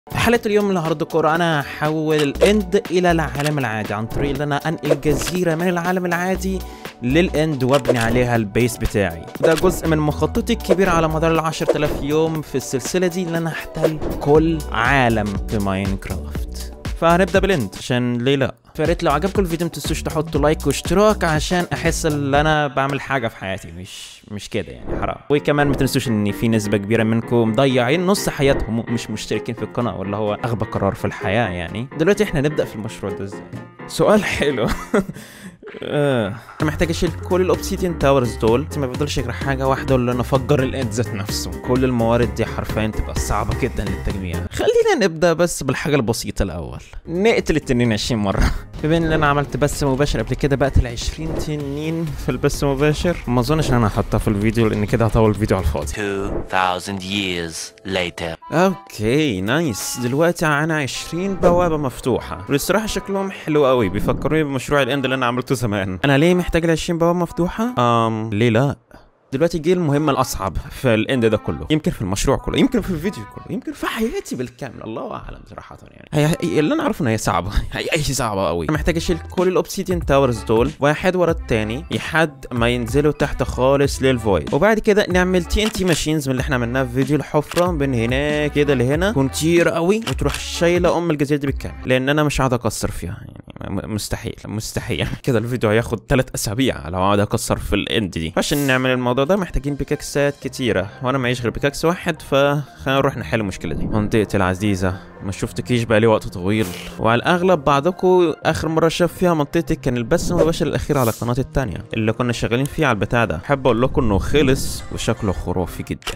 حلقة اليوم من الهارد كور انا هحول الاند الى العالم العادي عن طريق ان انا انقل جزيرة من العالم العادي للاند وابني عليها البيس بتاعي ده جزء من مخططي الكبير على مدار ال 10000 يوم في السلسلة دي ان انا احتل كل عالم في ماينكرافت فهنبدا بالاند عشان ليه لا فريت لو عجبكم الفيديو ما تنسوش تحطوا لايك واشتراك عشان احس ان انا بعمل حاجه في حياتي مش مش كده يعني حرام وكمان ما تنسوش ان في نسبه كبيره منكم مضيعين نص حياتهم مش مشتركين في القناه ولا هو اغبى قرار في الحياه يعني دلوقتي احنا نبدا في المشروع ده ازاي سؤال حلو آه. انا محتاج اشيل كل الاوبسيديان تاورز دول ما بيفضلش غير حاجه واحده ولا انا افجر الاد ذات نفسه كل الموارد دي حرفيا تبقى صعبه جدا للتجميع خلينا نبدا بس بالحاجه البسيطه الاول نقتل التنين 20 مره بما ان انا عملت بث مباشر قبل كده بقتل 20 تنين في البث المباشر ما اظنش ان انا هحطها في الفيديو لان كده هطول الفيديو على الفاضي 2000 years later. اوكي نايس دلوقتي معانا 20 بوابه مفتوحه والصراحه شكلهم حلو قوي بيفكروني بمشروع الاند اللي انا عملته زمان انا ليه محتاج ال 20 بوابه مفتوحه امم ليه لا دلوقتي جه المهمة الأصعب في الإند ده كله، يمكن في المشروع كله، يمكن في الفيديو كله، يمكن في حياتي بالكامل، الله أعلم صراحة يعني. هي هي- اللي أنا أعرفه إن هي صعبة، هي هي صعبة قوي. أنا محتاج أشيل كل الأوبسيديان تاورز دول واحد ورا التاني لحد ما ينزلوا تحت خالص للفويد، وبعد كده نعمل تي ان تي ماشينز من اللي إحنا عملناها في فيديو الحفرة من هنا كده لهنا تكون كتير قوي وتروح شايلة أم الجزيرة دي بالكامل، لأن أنا مش هقعد أكسر فيها يعني م- مستحيل مستحيل كده الفيديو هياخد ثلاث اسابيع لو اقعد اكسر في الاند دي عشان نعمل الموضوع ده محتاجين بيكاكسات كتيره وانا معيش غير بيكاكس واحد فخلينا نروح نحل المشكله دي منطقتي العزيزه ما شفتكيش بقالي وقت طويل وعلى الاغلب بعضكم اخر مره شاف فيها منطقتي كان البث المباشر الاخير على القناه التانية اللي كنا شغالين فيه على البتاع ده احب اقول لكم انه خلص وشكله خرافي جدا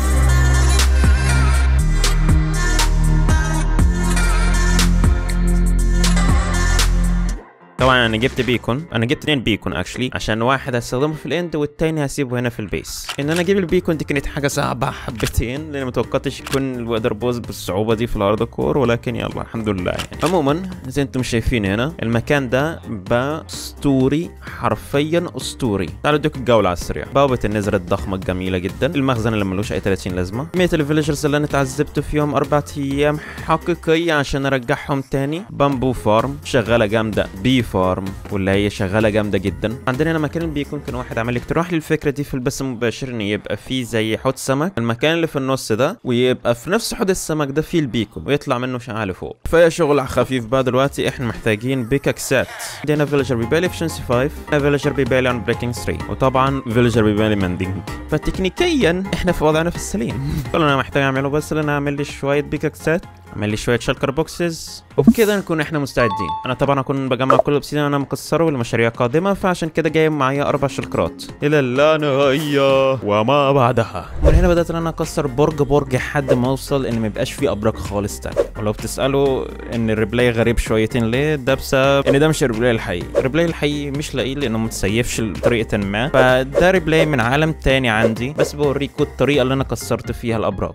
طبعا انا جبت بيكون انا جبت اتنين بيكون اكشلي عشان واحد هستخدمه في الاند والتاني هسيبه هنا في البيس ان انا اجيب البيكون دي كانت حاجه صعبه حبتين لان ما توقعتش يكون الويدر بوز بالصعوبه دي في الارض كور ولكن يلا الحمد لله يعني عموما زي انتم شايفين هنا المكان ده بقى اسطوري حرفيا اسطوري تعالوا اديكم الجوله على السريع بوابه النزر الضخمه الجميله جدا المخزن اللي ملوش اي 30 لازمه كميه الفيلجرز اللي انا اتعذبت فيهم اربع ايام حقيقيه عشان ارجعهم تاني بامبو فارم شغاله جامده بي فارم واللي هي شغاله جامده جدا عندنا هنا مكان بيكون كان واحد عمل اقتراح لي الفكره دي في البث المباشر ان يبقى فيه زي حوض سمك المكان اللي في النص ده ويبقى في نفس حوض السمك ده فيه البيكون ويطلع منه شعاع لفوق فيا شغل خفيف بقى دلوقتي احنا محتاجين بيكاكسات عندنا فيلجر بيبالي افشنسي 5 فيلجر بيبالي on بريكنج 3 وطبعا فيلجر بيبالي مندنج فتكنيكيا احنا في وضعنا في السليم كل اللي انا محتاج اعمله بس ان انا اعمل لي شويه بيكاكسات اعمل لي شويه شالكر بوكسز وبكده نكون احنا مستعدين انا طبعا هكون بجمع كل الاوبسيديان انا مكسره لمشاريع قادمه فعشان كده جايب معايا اربع شلكرات الى اللانهايه وما بعدها من هنا بدات ان انا اكسر برج برج لحد ما اوصل ان ما يبقاش فيه ابراج خالص تاني ولو بتسالوا ان الريبلاي غريب شويتين ليه ده بسبب ان ده مش الريبلاي الحقيقي الريبلاي الحقيقي مش لاقيه لانه متسيفش بطريقه ما فده ريبلاي من عالم تاني عندي بس بوريكم الطريقه اللي انا كسرت فيها الابراج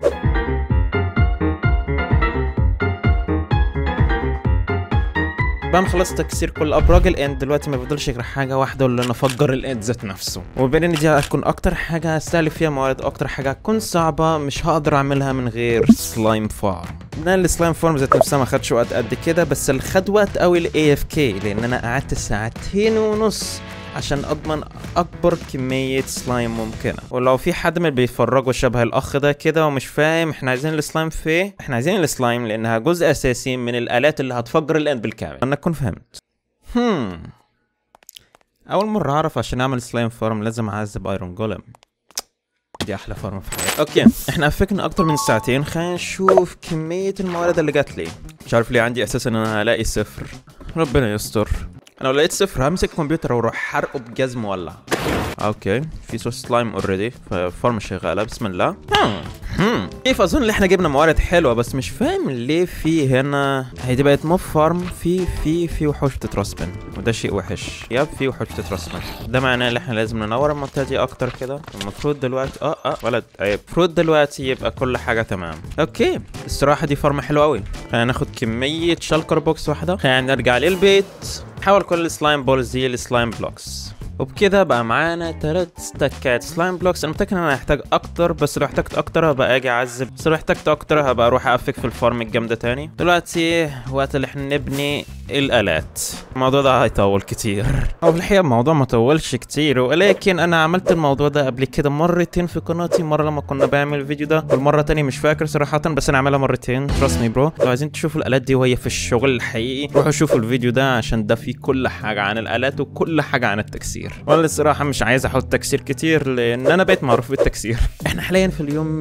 بعد ما خلصت تكسير كل ابراج الاند دلوقتي ما بيفضلش غير حاجه واحده ولا انا افجر الاند ذات نفسه وبين ان دي هتكون اكتر حاجه هستهلك فيها موارد اكتر حاجه هتكون صعبه مش هقدر اعملها من غير سلايم فارم انا السلايم فارم ذات نفسها ما خدش وقت قد كده بس اللي خد وقت قوي الاي اف كي لان انا قعدت ساعتين ونص عشان اضمن اكبر كميه سلايم ممكنه ولو في حد من اللي بيتفرجوا شبه الاخ ده كده ومش فاهم احنا عايزين السلايم في ايه احنا عايزين السلايم لانها جزء اساسي من الالات اللي هتفجر الاند بالكامل انا اكون فهمت هم اول مره اعرف عشان اعمل سلايم فارم لازم اعذب ايرون جولم دي احلى فارم في حياتي اوكي احنا افكنا اكتر من ساعتين خلينا نشوف كميه الموارد اللي جات لي مش عارف ليه عندي احساس ان انا هلاقي صفر ربنا يستر انا لو لقيت صفر همسك الكمبيوتر واروح حرقه بجزم مولع اوكي في صوص سلايم اوريدي فالفارم شغاله بسم الله هم. هم. كيف اظن ان احنا جبنا موارد حلوه بس مش فاهم ليه في هنا هي دي بقت موب فارم في في في وحوش بتترسبن وده شيء وحش ياب في وحوش بتترسبن ده معناه ان احنا لازم ننور المنطقه دي اكتر كده المفروض دلوقتي اه اه ولد عيب المفروض دلوقتي يبقى كل حاجه تمام اوكي الصراحه دي فارم حلوه قوي خلينا ناخد كميه شالكر بوكس واحده خلينا نرجع للبيت نحول كل السلايم بولز دي لسلايم بلوكس وبكده بقى معانا تلات ستاكات سلايم بلوكس انا متاكد ان انا هحتاج اكتر بس لو احتجت اكتر هبقى اجي اعذب بس لو احتجت اكتر هبقى اروح افك في الفارم الجامده تاني دلوقتي وقت اللي احنا نبني الالات الموضوع ده هيطول كتير هو في الحقيقه الموضوع ما طولش كتير ولكن انا عملت الموضوع ده قبل كده مرتين في قناتي مره لما كنا بعمل الفيديو ده والمره تانية مش فاكر صراحه بس انا عاملها مرتين trust me برو لو عايزين تشوفوا الالات دي وهي في الشغل الحقيقي روحوا شوفوا الفيديو ده عشان ده فيه كل حاجه عن الالات وكل حاجه عن التكسير وانا الصراحه مش عايز احط تكسير كتير لان انا بقيت معروف بالتكسير احنا حاليا في اليوم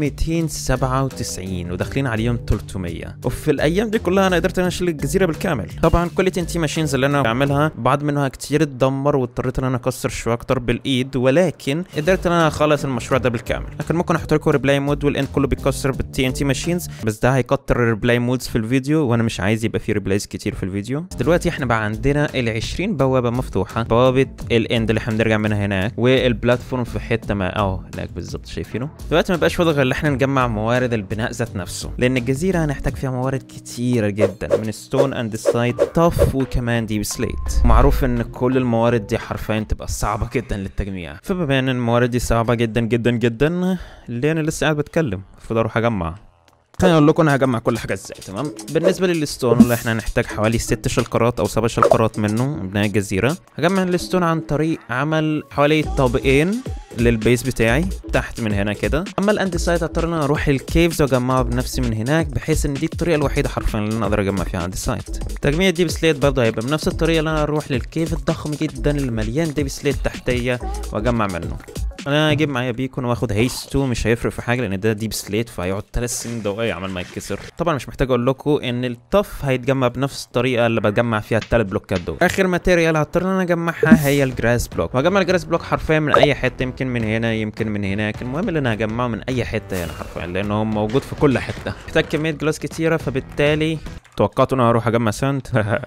297 وداخلين على اليوم 300 وفي الايام دي كلها انا قدرت اشيل الجزيره بالكامل طبعا كل تي تي ماشينز اللي انا بعملها بعض منها كتير اتدمر واضطريت ان انا اكسر شويه اكتر بالايد ولكن قدرت ان انا اخلص المشروع ده بالكامل لكن ممكن احط لكم ريبلاي مود والاند كله بيتكسر بالتي ان تي ماشينز بس ده هيكتر الريبلاي مودز في الفيديو وانا مش عايز يبقى فيه ريبلايز كتير في الفيديو دلوقتي احنا بقى عندنا ال 20 بوابه مفتوحه بوابه الاند اللي احنا بنرجع منها هناك والبلاتفورم في حته ما اه هناك بالظبط شايفينه دلوقتي ما بقاش فاضل غير ان احنا نجمع موارد البناء ذات نفسه لان الجزيره هنحتاج فيها موارد كتيره جدا من ستون اند سايد طف وكمان ديب سليت معروف ان كل الموارد دي حرفيا تبقى صعبه جدا للتجميع فبما ان الموارد دي صعبه جدا جدا جدا ليه انا لسه قاعد بتكلم المفروض اروح اجمع خليني اقول لكم انا هجمع كل حاجه ازاي تمام بالنسبه للستون اللي احنا هنحتاج حوالي ست شلقرات او سبع شلقرات منه بناء الجزيره هجمع الستون عن طريق عمل حوالي طابقين للبيس بتاعي تحت من هنا كده اما الاندسايت هضطر ان انا اروح الكيفز واجمعه بنفسي من هناك بحيث ان دي الطريقه الوحيده حرفيا اللي انا اقدر اجمع فيها اندسايت تجميع ديب سليت برضه هيبقى بنفس الطريقه اللي انا اروح للكيف الضخم جدا اللي مليان ديب سليت تحتيه واجمع منه انا هجيب معايا بيكون واخد هيست 2 مش هيفرق في حاجه لان ده ديب سليت فهيقعد 3 سنين ضوئيه عمال ما يتكسر طبعا مش محتاج اقول لكم ان الطف هيتجمع بنفس الطريقه اللي بجمع فيها الثلاث بلوكات دول اخر ماتيريال هضطر ان انا اجمعها هي الجراس بلوك وهجمع الجراس بلوك حرفيا من اي حته يمكن من هنا يمكن من هناك المهم ان انا هجمعه من اي حته هنا حرفيا لانه هو موجود في كل حته محتاج كميه جلاس كتيره فبالتالي توقعت ان انا هروح اجمع سنت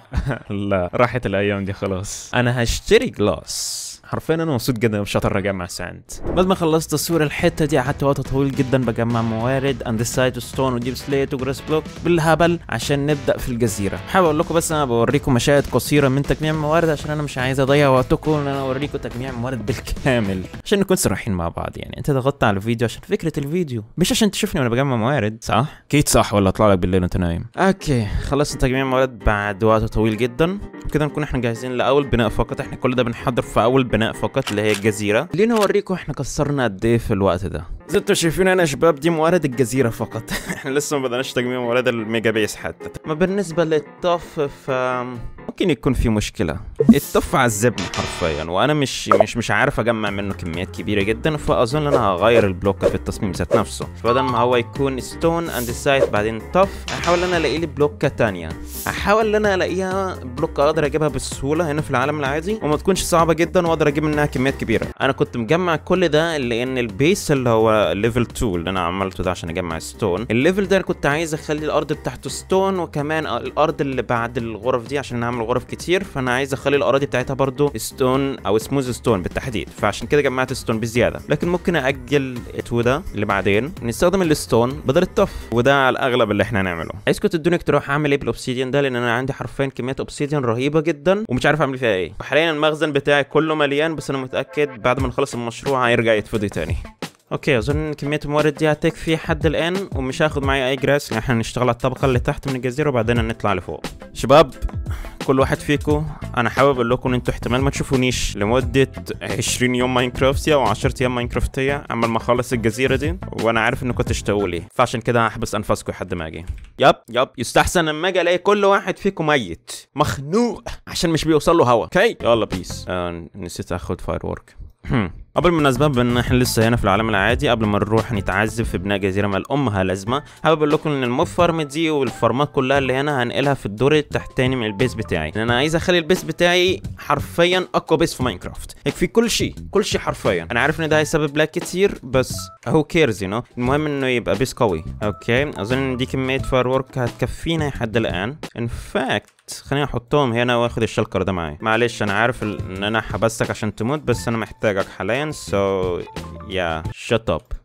لا راحت الايام دي خلاص انا هشتري جلاس حرفيا انا مبسوط جدا مش هضطر اجمع ساند بعد ما خلصت تصوير الحته دي قعدت وقت طويل جدا بجمع موارد اندسايت وستون وديب سليت وجراس بلوك بالهبل عشان نبدا في الجزيره حابب اقول لكم بس انا بوريكم مشاهد قصيره من تجميع الموارد عشان انا مش عايز اضيع وقتكم ان انا اوريكم تجميع الموارد بالكامل عشان نكون صريحين مع بعض يعني انت ضغطت على الفيديو عشان فكره الفيديو مش عشان تشوفني وانا بجمع موارد صح اكيد صح ولا اطلع لك بالليل وانت نايم اوكي خلصت تجميع الموارد بعد وقت طويل جدا وكده نكون احنا جاهزين لاول بناء فقط احنا كل ده بنحضر في اول بناء فقط اللي هي الجزيره خليني اوريكم احنا كسرنا قد ايه في الوقت ده زي انتوا شايفين انا يا شباب دي موارد الجزيره فقط احنا لسه ما بدناش تجميع موارد الميجا بيس حتى ما بالنسبه للطف ف ممكن يكون في مشكله الطف عذبني حرفيا وانا مش مش مش عارف اجمع منه كميات كبيره جدا فاظن ان انا هغير البلوك في التصميم ذات نفسه بدل ما هو يكون ستون اند سايت بعدين طف احاول ان انا الاقي لي بلوكه تانية احاول ان انا الاقيها بلوك اقدر اجيبها بسهوله هنا في العالم العادي وما تكونش صعبه جدا واقدر اجيب منها كميات كبيره انا كنت مجمع كل ده لان البيس اللي هو ليفل 2 اللي انا عملته ده عشان اجمع ستون الليفل ده انا كنت عايز اخلي الارض بتاعته ستون وكمان الارض اللي بعد الغرف دي عشان نعمل غرف كتير فانا عايز اخلي الاراضي بتاعتها برضو ستون او سموز ستون بالتحديد فعشان كده جمعت ستون بزياده لكن ممكن اجل التو ده اللي بعدين نستخدم الستون بدل الطف وده على الاغلب اللي احنا هنعمله عايزكم تدوني اقتراح اعمل ايه بالاوبسيديان ده لان انا عندي حرفيا كميات اوبسيديان رهيبه جدا ومش عارف اعمل فيها ايه وحاليا المخزن بتاعي كله مليان بس انا متاكد بعد ما نخلص المشروع هيرجع يتفضي تاني اوكي اظن كميه الموارد دي هتكفي حد الان ومش هاخد معايا اي جراس لان احنا هنشتغل على الطبقه اللي تحت من الجزيره وبعدين نطلع لفوق شباب كل واحد فيكم انا حابب اقول لكم ان انتوا احتمال ما تشوفونيش لمده 20 يوم ماينكرافتيا او 10 ايام ماينكرافتيا اما ما اخلص الجزيره دي وانا عارف انكم تشتاقوا لي فعشان كده هحبس انفاسكم لحد ما اجي يب يب يستحسن اما اجي الاقي كل واحد فيكم ميت مخنوق عشان مش بيوصل له هوا اوكي يلا بيس آه نسيت اخد فاير وورك قبل من اسباب ان احنا لسه هنا في العالم العادي قبل ما نروح نتعذب في بناء جزيره ما الامها لازمه حابب اقول لكم ان الموب فارم دي والفارمات كلها اللي هنا هنقلها في الدور التحتاني من البيس بتاعي لان انا عايز اخلي البيس بتاعي حرفيا اقوى بيس في ماينكرافت يكفي كل شيء كل شيء حرفيا انا عارف ان ده هيسبب لاج كتير بس هو كيرز يو المهم انه يبقى بيس قوي اوكي اظن ان دي كميه فاير ورك هتكفينا لحد الان ان فاكت خليني احطهم هنا واخد الشلكر ده معايا معلش انا عارف ان انا حبستك عشان تموت بس انا محتاجك حاليا سو يا شت اب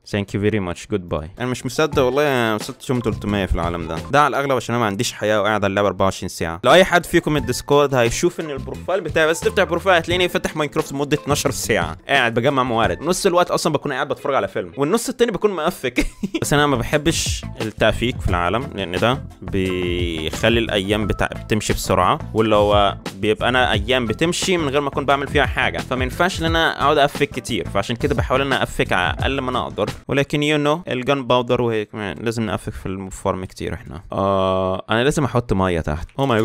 ثانك يو فيري ماتش جود باي انا مش مصدق والله انا وصلت يوم 300 في العالم ده ده على الاغلب عشان انا ما عنديش حياه وقاعد على اللعبه 24 ساعه لو اي حد فيكم الديسكورد هيشوف ان البروفايل بتاعي بس تفتح البروفايل هتلاقيني فاتح ماينكرافت لمده 12 ساعه قاعد بجمع موارد نص الوقت اصلا بكون قاعد بتفرج على فيلم والنص التاني بكون مقفك بس انا ما بحبش التأفيك في العالم لان ده بيخلي الايام بتاع بتمشي بسرعه واللي هو بيبقى انا ايام بتمشي من غير ما اكون بعمل فيها حاجه فما ينفعش ان انا اقعد افك كتير فعشان كده بحاول ان انا افك على اقل ما انا اقدر ولكن يو نو الجن باودر وهيك ما- لازم نافك في الفارم كتير احنا آه انا لازم احط ميه تحت او ماي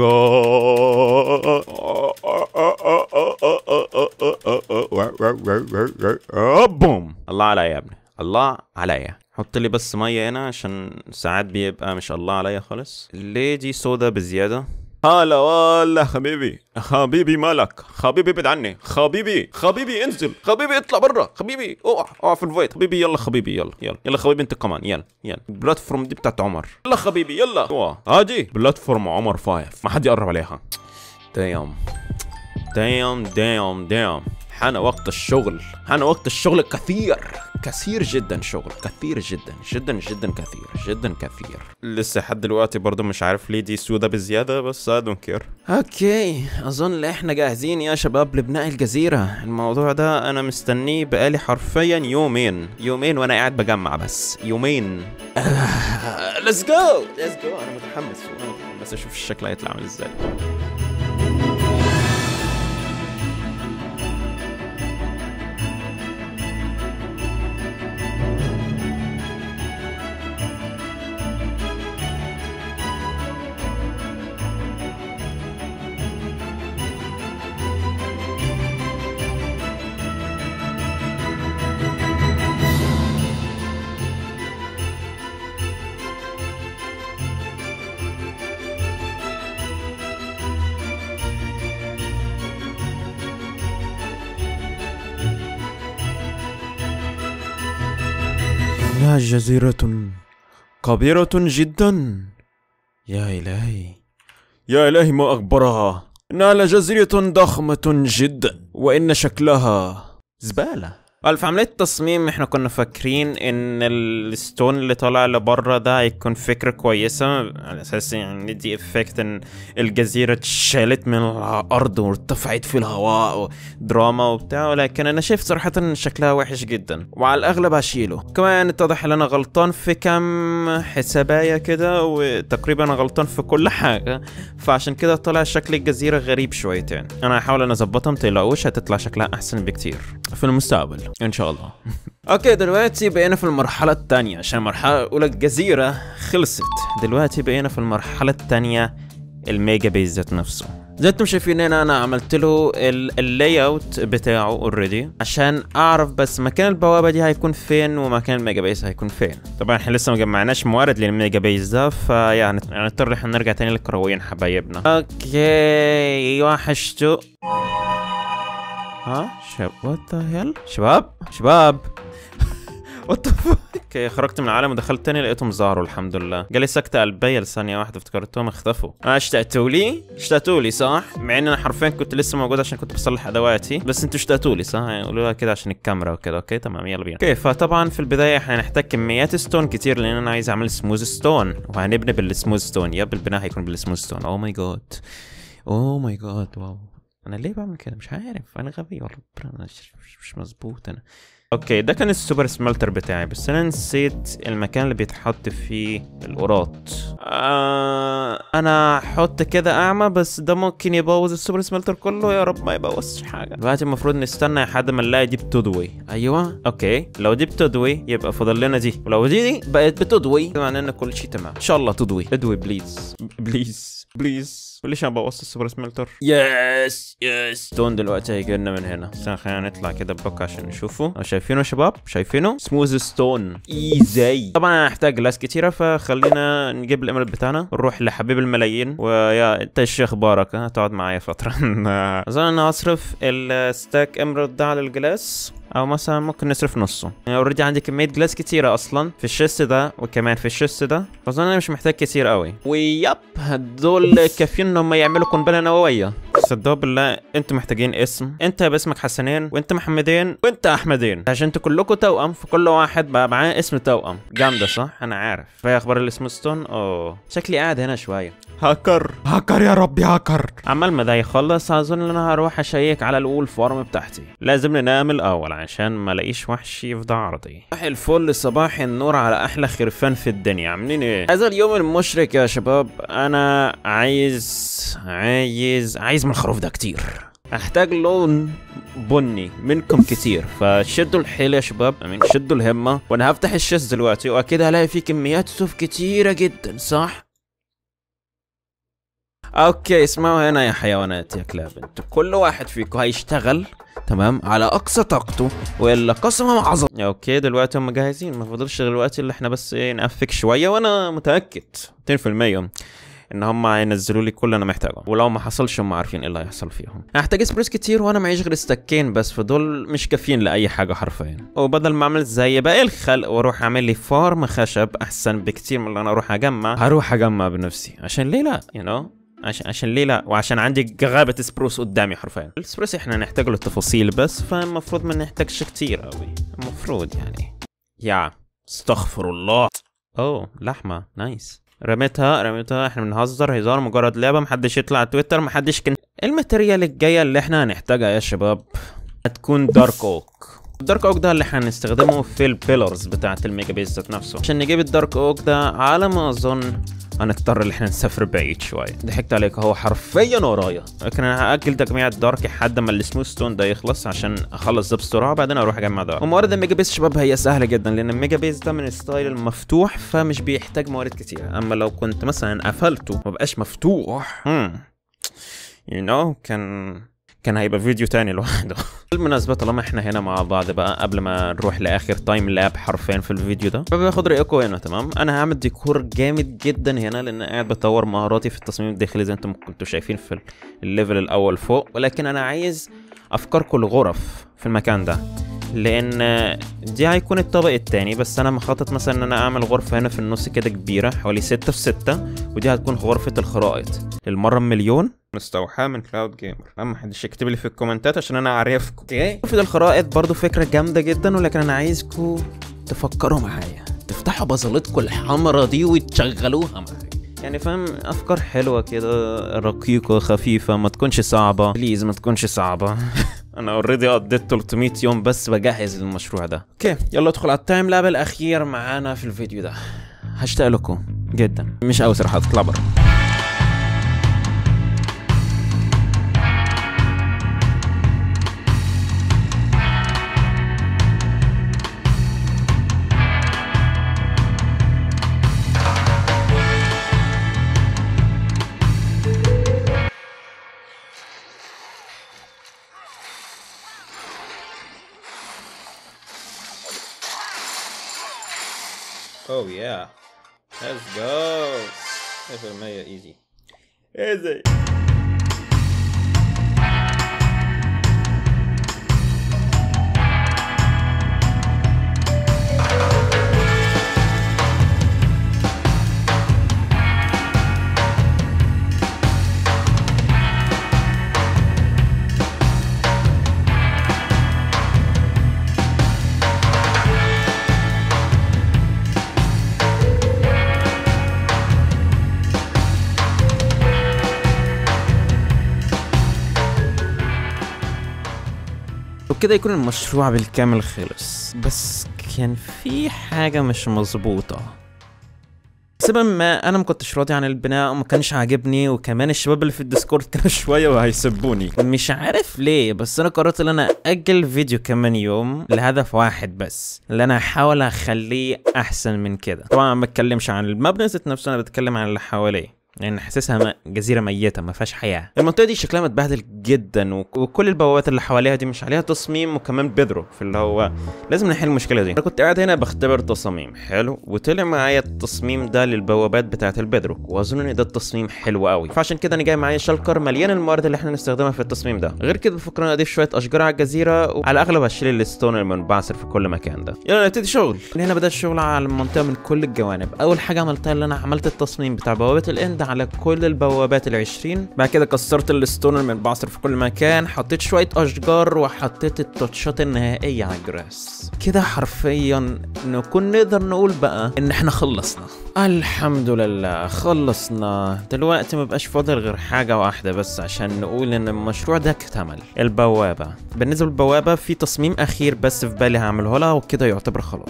جاد بوم الله عليا يا ابني الله عليا حط لي بس ميه هنا عشان ساعات بيبقى مش الله عليا خالص ليه دي صودا بزياده هلا والله حبيبي حبيبي مالك حبيبي ابعد عني حبيبي حبيبي انزل حبيبي اطلع برا حبيبي اوعى اوعى في الفايت حبيبي يلا حبيبي يلا يلا يلا حبيبي انت كمان يلا يلا البلاتفورم دي بتاعت عمر يلا حبيبي يلا اوعى هادي بلاتفورم عمر فايف ما حد يقرب عليها دايم دايم دايم دايم حان وقت الشغل حان وقت الشغل كثير كثير جدا شغل كثير جدا جدا جدا كثير جدا كثير لسه لحد دلوقتي برضه مش عارف ليه دي سودة بزيادة بس I don't care اوكي اظن احنا جاهزين يا شباب لبناء الجزيرة الموضوع ده انا مستنيه بقالي حرفيا يومين يومين وانا قاعد بجمع بس يومين ليتس جو ليتس جو انا متحمس انا متحمس اشوف الشكل هيطلع عامل ازاي إنها جزيرة كبيرة جدا يا إلهي يا إلهي ما أخبرها إنها لجزيرة ضخمة جدا وإن شكلها زبالة في عملية التصميم احنا كنا فاكرين ان الستون اللي طالع لبره ده هيكون فكرة كويسة على اساس يعني ندي افكت ان الجزيرة اتشالت من الارض وارتفعت في الهواء ودراما وبتاع ولكن انا شايف صراحة ان شكلها وحش جدا وعلى الاغلب هشيله كمان اتضح ان انا غلطان في كام حساباية كده وتقريبا انا غلطان في كل حاجة فعشان كده طلع شكل الجزيرة غريب شويتين انا هحاول ان اظبطها متقلقوش هتطلع شكلها احسن بكتير في المستقبل ان شاء الله اوكي دلوقتي بقينا في المرحلة التانية عشان المرحلة الأولى الجزيرة خلصت دلوقتي بقينا في المرحلة التانية الميجا بيز ذات نفسه زي انتم شايفين هنا انا عملت له اللاي اوت بتاعه اوريدي عشان اعرف بس مكان البوابه دي هيكون فين ومكان الميجا بيز هيكون فين طبعا احنا لسه ما جمعناش موارد للميجا بيز ده فيعني هنضطر احنا نرجع تاني للكرويين حبايبنا اوكي وحشتو ها شباب وات ذا هيل شباب شباب وات اوكي خرجت من العالم ودخلت تاني لقيتهم ظهروا الحمد لله جالي سكتة قلبية لثانية واحدة افتكرتهم اختفوا اه اشتقتوا لي اشتقتوا لي صح مع ان انا حرفيا كنت لسه موجود عشان كنت بصلح ادواتي بس انتوا اشتقتوا لي صح يعني قولوا لها كده عشان الكاميرا وكده اوكي تمام يلا بينا اوكي فطبعا في البداية احنا هنحتاج كميات ستون كتير لان انا عايز اعمل سموز ستون وهنبني بالسموز ستون يب البناء هيكون بالسموز ستون اوه ماي جاد اوه ماي جاد واو انا ليه بعمل كده مش عارف انا غبي ولا انا مش, مش مظبوط انا اوكي ده كان السوبر سملتر بتاعي بس انا نسيت المكان اللي بيتحط فيه القراط آه انا هحط كده اعمى بس ده ممكن يبوظ السوبر سملتر كله يا رب ما يبوظش حاجه دلوقتي المفروض نستنى لحد ما نلاقي دي بتضوي ايوه اوكي لو دي بتضوي يبقى فاضل لنا دي ولو دي بقت بتضوي معناه ان كل شيء تمام ان شاء الله تضوي اضوي بليز بليز بليز ليش انا بوظت السوبر سملتر يس يس ستون دلوقتي هيجي لنا من هنا بس خلينا نطلع كده بلوك عشان نشوفه شايفينه يا شباب شايفينه سموز ستون ايزي طبعا انا هحتاج جلاس كتيره فخلينا نجيب الامرالد بتاعنا ونروح لحبيب الملايين ويا انت ايش اخبارك ها تقعد معايا فتره اظن انا هصرف الستاك امرالد ده على الجلاس او مثلا ممكن نصرف نصه يعني اوريدي عندي كميه جلاس كتيره اصلا في الشيست ده وكمان في الشيست ده فاظن انا مش محتاج كتير قوي ويب دول كافيين ان هم يعملوا قنبله نوويه صدقوا بالله انتوا محتاجين اسم انت يبقى اسمك حسنين وانت محمدين وانت احمدين عشان انتوا كلكم توأم فكل واحد بقى معاه اسم توأم جامده صح انا عارف فايه اخبار السموستون اوه شكلي قاعد هنا شويه هاكر هاكر يا ربي هاكر عمال ما ده يخلص اظن ان انا هروح اشيك على الوول فارم بتاعتي لازم ننام الاول عشان ما الاقيش وحش يفضى عرضي صباح الفل صباح النور على احلى خرفان في الدنيا عاملين ايه هذا اليوم المشرق يا شباب انا عايز عايز عايز من الخروف ده كتير احتاج لون بني منكم كتير فشدوا الحيل يا شباب امين شدوا الهمه وانا هفتح الشيست دلوقتي واكيد هلاقي فيه كميات صوف كتيره جدا صح اوكي اسمعوا هنا يا حيوانات يا كلاب انتوا كل واحد فيكم هيشتغل تمام على اقصى طاقته والا قسما عظم اوكي دلوقتي هم جاهزين ما فاضلش دلوقتي اللي احنا بس ايه نقفك شويه وانا متاكد 200% ان هم هينزلوا لي كل اللي انا محتاجه ولو ما حصلش هم عارفين ايه اللي هيحصل فيهم هحتاج اسبريس كتير وانا معيش غير استكين بس فدول مش كافيين لاي حاجه حرفيا وبدل ما اعمل زي باقي الخلق واروح اعمل لي فارم خشب احسن بكتير من اللي انا اروح اجمع هروح اجمع بنفسي عشان ليه لا يو you know? عشان عشان ليه لا وعشان عندي غابة سبروس قدامي حرفيا السبروس احنا نحتاج له التفاصيل بس فالمفروض ما نحتاجش كتير قوي المفروض يعني يا استغفر الله اوه لحمة نايس رميتها رميتها احنا بنهزر هزار مجرد لعبة محدش يطلع على تويتر محدش كان الماتيريال الجاية اللي احنا هنحتاجها يا شباب هتكون دارك اوك الدارك اوك ده اللي هنستخدمه في البيلرز بتاعة الميجا بيز ذات نفسه عشان نجيب الدارك اوك ده على ما اظن هنضطر ان احنا نسافر بعيد شويه ضحكت عليك هو حرفيا ورايا لكن انا هاجل تجميع الدارك لحد ما السموث ستون ده يخلص عشان اخلص ده بسرعه بعدين اروح اجمع ده وموارد الميجا بيز شباب هي سهله جدا لان الميجا بيز ده من الستايل المفتوح فمش بيحتاج موارد كتير اما لو كنت مثلا قفلته مبقاش مفتوح هم يو نو كان كان هيبقى فيديو تاني لوحده بالمناسبة طالما احنا هنا مع بعض بقى قبل ما نروح لاخر تايم لاب حرفيا في الفيديو ده فباخد رايكم هنا تمام انا هعمل ديكور جامد جدا هنا لان قاعد بطور مهاراتي في التصميم الداخلي زي انتم كنتوا شايفين في الليفل الاول فوق ولكن انا عايز افكاركم الغرف في المكان ده لان دي هيكون الطابق التاني بس انا مخطط مثلا ان انا اعمل غرفة هنا في النص كده كبيرة حوالي ستة في ستة ودي هتكون غرفة الخرائط للمرة مليون مستوحاة من كلاود جيمر اما حدش يكتب لي في الكومنتات عشان انا اعرفكم اوكي غرفة الخرائط برضو فكرة جامدة جدا ولكن انا عايزكم تفكروا معايا تفتحوا بصلتكم الحمرا دي وتشغلوها معايا يعني فاهم افكار حلوه كده رقيقه خفيفه ما تكونش صعبه بليز ما تكونش صعبه انا اوريدي قضيت 300 يوم بس بجهز للمشروع ده اوكي يلا ادخل على التايم لاب الاخير معانا في الفيديو ده هشتاق لكم جدا مش قوي صراحه اطلع بره Oh yeah. Let's go. 100% easy. Easy. وبكده يكون المشروع بالكامل خلص بس كان في حاجة مش مظبوطة سبب ما انا ما كنتش راضي عن البناء وما كانش عاجبني وكمان الشباب اللي في الديسكورد كانوا شويه وهيسبوني مش عارف ليه بس انا قررت ان انا اجل فيديو كمان يوم لهدف واحد بس اللي انا احاول اخليه احسن من كده طبعا ما بتكلمش عن المبنى ذات نفسه انا بتكلم عن اللي حواليه لان حاسسها م- جزيره ميته ما فيهاش حياه المنطقه دي شكلها متبهدل جدا وك- وكل البوابات اللي حواليها دي مش عليها تصميم وكمان بيدرو في اللي هو لازم نحل المشكله دي انا كنت قاعد هنا بختبر تصاميم حلو وطلع معايا التصميم ده للبوابات بتاعه البيدرو واظن ان ده التصميم حلو قوي فعشان كده انا جاي معايا شلكر مليان الموارد اللي احنا نستخدمها في التصميم ده غير كده بفكر إن أنا اضيف شويه اشجار على الجزيره وعلى الاغلب هشيل الستون المنبعثر في كل مكان ده يلا نبتدي شغل من هنا بدا الشغل على المنطقه من كل الجوانب اول حاجه عملتها اللي انا عملت التصميم بتاع بوابه الاند على كل البوابات ال20 بعد كده كسرت الستون المنبعثر في كل مكان حطيت شويه اشجار وحطيت التاتشات النهائيه على الجراس كده حرفيا نكون نقدر نقول بقى ان احنا خلصنا الحمد لله خلصنا دلوقتي مبقاش فاضل غير حاجة واحدة بس عشان نقول ان المشروع ده اكتمل البوابة بالنسبة للبوابة في تصميم اخير بس في بالي هعمله لها وكده يعتبر خلاص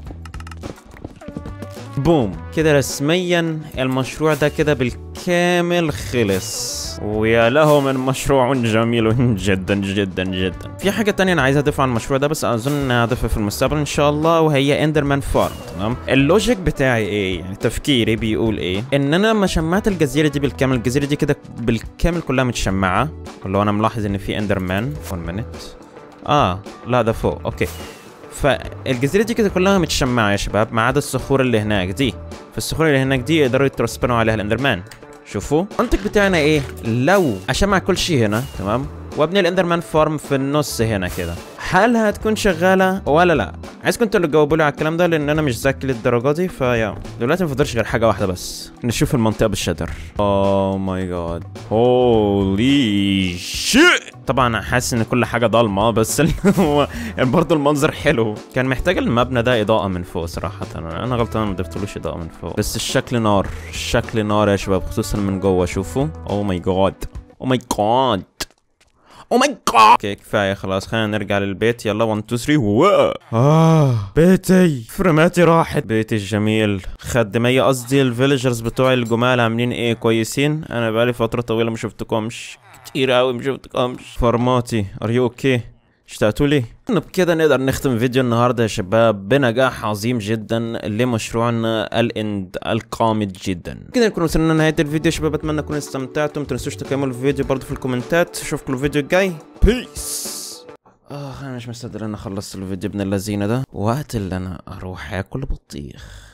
بوم كده رسميا المشروع ده كده بالكامل خلص ويا له من مشروع جميل جدا جدا جدا في حاجة تانية انا عايز اضيفها على المشروع ده بس اظن انها هضيفها في المستقبل ان شاء الله وهي اندرمان فارم تمام اللوجيك بتاعي ايه يعني تفكيري بيقول ايه ان انا لما شمعت الجزيرة دي بالكامل الجزيرة دي كده بالكامل كلها متشمعة اللي هو انا ملاحظ ان في اندرمان 1 مينيت اه لا ده فوق اوكي فالجزيرة دي كده كلها متشمعة يا شباب ما عدا الصخور اللي هناك دي فالصخور اللي هناك دي يقدروا يترسبنوا عليها الاندرمان شوفوا المنطق بتاعنا ايه لو اشمع كل شيء هنا تمام وابني الاندرمان فارم في النص هنا كده هل هتكون شغاله ولا لا عايزكم انتوا اللي تجاوبوا لي على الكلام ده لان انا مش ذكي للدرجه دي فيا دلوقتي ما فضلش غير حاجه واحده بس نشوف المنطقه بالشجر اوه ماي جاد هولي شيت طبعا حاسس ان كل حاجه ضلمه بس اللي هو يعني برضه المنظر حلو كان محتاج المبنى ده اضاءه من فوق صراحه انا غلطان ما ضفتلوش اضاءه من فوق بس الشكل نار الشكل نار يا شباب خصوصا من جوه شوفوا اوه ماي جاد اوه ماي جاد او ماي جاد اوكي كفايه خلاص خلينا نرجع للبيت يلا 1 2 3 واو اه بيتي فرماتي راحت بيتي الجميل خدمية قصدي الفيلجرز بتوعي الجمال عاملين ايه كويسين انا بقالي فتره طويله ما شفتكمش كتير قوي ما شفتكمش فرماتي ار يو اوكي اشتقتوا لي بكده نقدر نختم فيديو النهارده يا شباب بنجاح عظيم جدا لمشروعنا الاند القامد جدا كده نكون وصلنا لنهايه الفيديو يا شباب اتمنى تكونوا استمتعتم متنسوش تكملوا الفيديو برضه في الكومنتات اشوفكم الفيديو الجاي بيس اه انا مش مستعد ان انا خلصت الفيديو ابن اللذينه ده وقت اللي انا اروح اكل بطيخ